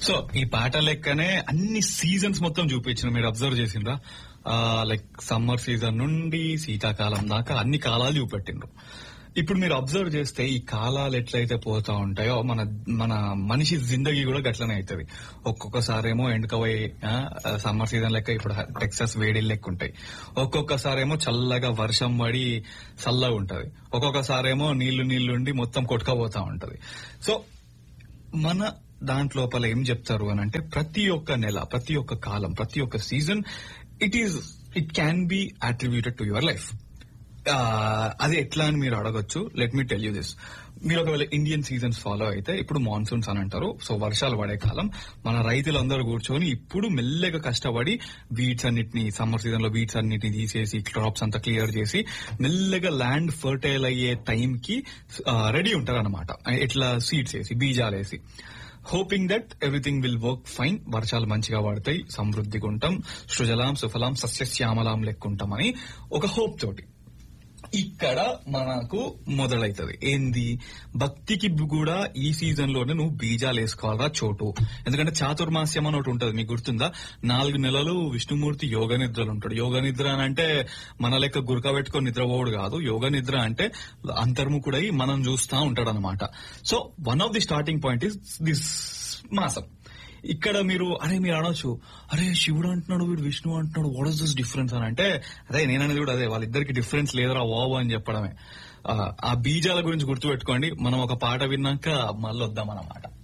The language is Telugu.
సో ఈ పాట లెక్కనే అన్ని సీజన్స్ మొత్తం చూపించిన మీరు అబ్జర్వ్ చేసిండ్రా లైక్ సమ్మర్ సీజన్ నుండి శీతాకాలం దాకా అన్ని కాలాలు చూపెట్టిండ్రు ఇప్పుడు మీరు అబ్జర్వ్ చేస్తే ఈ కాలాలు ఎట్లయితే పోతా ఉంటాయో మన మన మనిషి జిందగీ కూడా గట్లనే అవుతుంది ఒక్కొక్కసారేమో ఎండుకపోయి సమ్మర్ సీజన్ లెక్క ఇప్పుడు టెక్సస్ వేడి లెక్క ఉంటాయి ఒక్కొక్కసారేమో చల్లగా వర్షం పడి చల్లగా ఉంటది ఒక్కొక్కసారేమో నీళ్లు నీళ్లు ఉండి మొత్తం కొట్టుకపోతా ఉంటది సో మన దాంట్లోపల ఏం చెప్తారు అని అంటే ప్రతి ఒక్క నెల ప్రతి ఒక్క కాలం ప్రతి ఒక్క season it is it can be attributed to your life అది ఎట్లా అని మీరు అడగొచ్చు let me tell you this మీరు ఒకవేళ ఇండియన్ సీజన్స్ ఫాలో అయితే ఇప్పుడు మాన్సూన్స్ అని అంటారు సో వర్షాలు పడే కాలం మన రైతులందరూ కూర్చొని ఇప్పుడు మెల్లగా కష్టపడి బీట్స్ అన్నిటిని సమ్మర్ సీజన్ లో బీట్స్ అన్నిటిని తీసేసి క్రాప్స్ అంతా క్లియర్ చేసి మెల్లగా ల్యాండ్ ఫర్టైల్ అయ్యే టైం కి రెడీ ఉంటారు అనమాట ఎట్లా సీడ్స్ వేసి బీజాలు వేసి hoping that everything will work fine వర్షాలు మంచిగా పడతాయి సమృద్ధిగా ఉంటాం సృజలాం సుఫలాం సస్యశ్యామలాం లెక్కుంటామని ఒక హోప్ తోటి ఇక్కడ మనకు మొదలైతది ఏంది భక్తికి కూడా ఈ సీజన్ లోనే నువ్వు బీజాలు వేసుకోవాలా చోటు ఎందుకంటే చాతుర్మాస్యం అని ఒకటి ఉంటది మీకు గుర్తుందా నాలుగు నెలలు విష్ణుమూర్తి యోగ నిద్రలు ఉంటాడు యోగ నిద్ర అని అంటే మన లెక్క గురక పెట్టుకొని నిద్రపోవడు కాదు యోగ నిద్ర అంటే అంతర్ముఖుడై మనం చూస్తా ఉంటాడు అనమాట so one of the starting point is this మాసం ఇక్కడ మీరు అరే మీరు అనొచ్చు అరే శివుడు అంటున్నాడు వీడు విష్ణు అంటున్నాడు వాట్ ఇస్ దిస్ డిఫరెన్స్ అని అంటే అదే నేననేది కూడా అదే వాళ్ళిద్దరికి డిఫరెన్స్ లేదురా వావ్ అని చెప్పడమే ఆ బీజాల గురించి గుర్తుపెట్టుకోండి మనం ఒక పాట విన్నాక మళ్ళీ వద్దాం అన్నమాట